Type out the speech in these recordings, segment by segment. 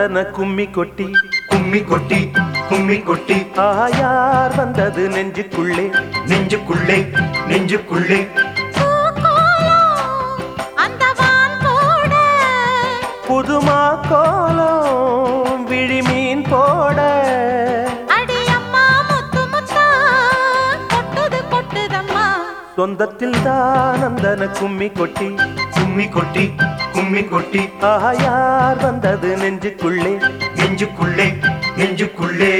தானந்தன கும்மி கொட்டி கும்மி கொட்டி கும்மி கொட்டி ஆயார் வந்தது நெஞ்சுக்குள்ளே நெஞ்சுக்குள்ளே நெஞ்சுக்குள்ளே பூக்கோலம் அந்த வான் போட புதுமா கோலம் விழிமீன் போட அடி அம்மா முத்து முத்தா கொட்டுது கொட்டுதம்மா சொந்தத்தில் தானந்தன கும்மி கொட்டி கும்மி கொட்டி கும்மி கொட்டி ஆயார் வந்தது நெஞ்சுக்குள்ளே நெஞ்சுக்குள்ளே நெஞ்சுக்குள்ளே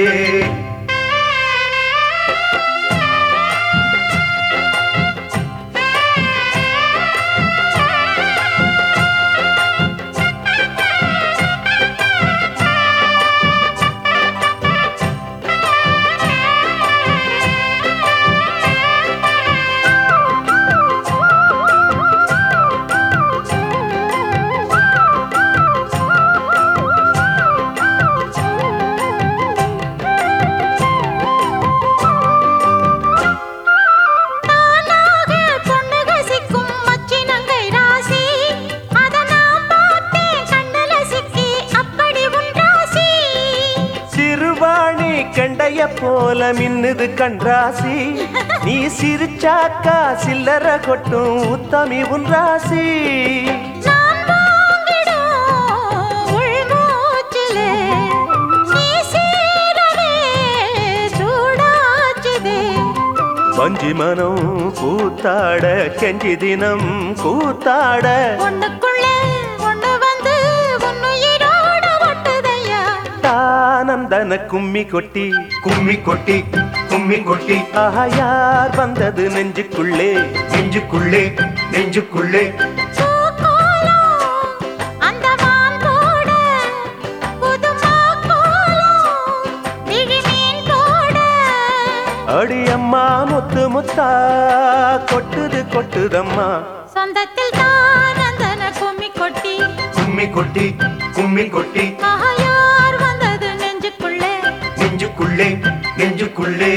தானாக பொண்ணுக சிக்கும் மச்சினங்கை ராசி அத நான் பார்த்தேன் கண்ணுல சிக்கி அப்படி உன் ராசி சிறுவாணி கண்டைய போல மின்னுது கண்ராசி நீ சிரிச்சாக்கா சில்லற கொட்டும் உத்தமி உன் ராசி நான் வாங்கிடும் உள்மூச்சிலே நீ சீரவே சூடாச்சுதே வஞ்சி மனம் கூத்தாட கெஞ்சி தினம் கூத்தாட ஒண்ணுக்குள்ளே ஒண்ணு வந்து உன்னுயிரோட ஒட்டுதையா தானந்தன கும்மி கொட்டி கும்மி கொட்டி கும்மி கொட்டி ஆயார் வந்தது நெஞ்சுக்குள்ளே நெஞ்சுக்குள்ளே நெஞ்சுக்குள்ளே பூக்கோலம் அந்த வான் போட புதுமா கோலம் விழிமீன் போட அடியம்மா முத்து முத்தா கொட்டுது கொட்டுதம்மா சொந்தத்தில் தான் அந்தன கும்மி கொட்டி கும்மி கொட்டி கும்மி கொட்டி ஆயார் வந்தது நெஞ்சுக்குள்ளே நெஞ்சுக்குள்ளே நெஞ்சுக்குள்ளே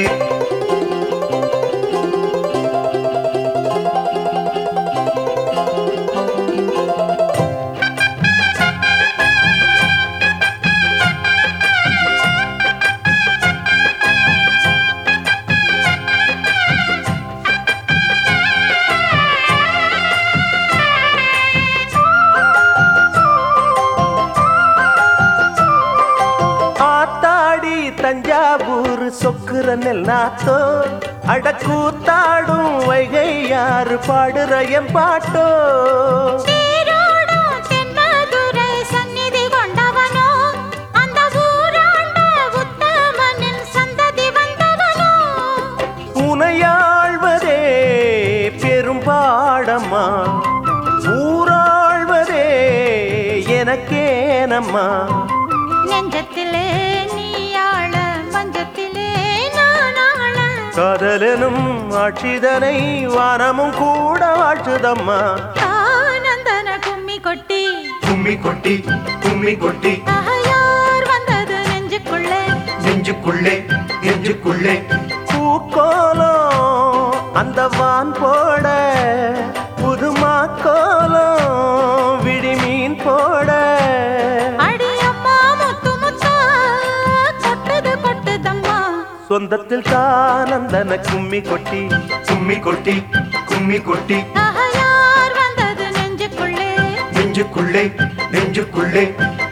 ஆத்தாடி தஞ்சாவூர் சொக்குற நெல் நாத்தோ அடக்கூத்தாடும் வைகை யாரு பாடுற என் பாட்டோ சீரோடும் தென்மதுரை சந்நிதி கொண்டவனோ அந்த ஊராண்ட உத்தமனின் சந்ததி வந்தவனோ உனையாழ்வதே பெரும்பாடம்மா ஊராழ்வதே எனக்கேனம்மா நெஞ்சத்திலே நீயாள மஞ்சத்திலே நானாள காதலனும் ஆட்சிதனை வானமும் கூட வாழ்த்துதம்மா ஆனந்தன கும்மி கொட்டி கும்மி கொட்டி கும்மி கொட்டி ஆயார் வந்தது நெஞ்சுக்குள்ளே நெஞ்சுக்குள்ளே நெஞ்சுக்குள்ளே பூக்கோலம் அந்த வான் போட புதுமா கோலம் விழிமீன் போட அடி அம்மா முத்து முத்தா கொட்டுது கொட்டுதம்மா சொந்தத்தில் தானந்தன கும்மி கொட்டி கும்மி கொட்டி கும்மி கொட்டி ஆயார் வந்தது நெஞ்சுக்குள்ளே நெஞ்சுக்குள்ளே நெஞ்சுக்குள்ளே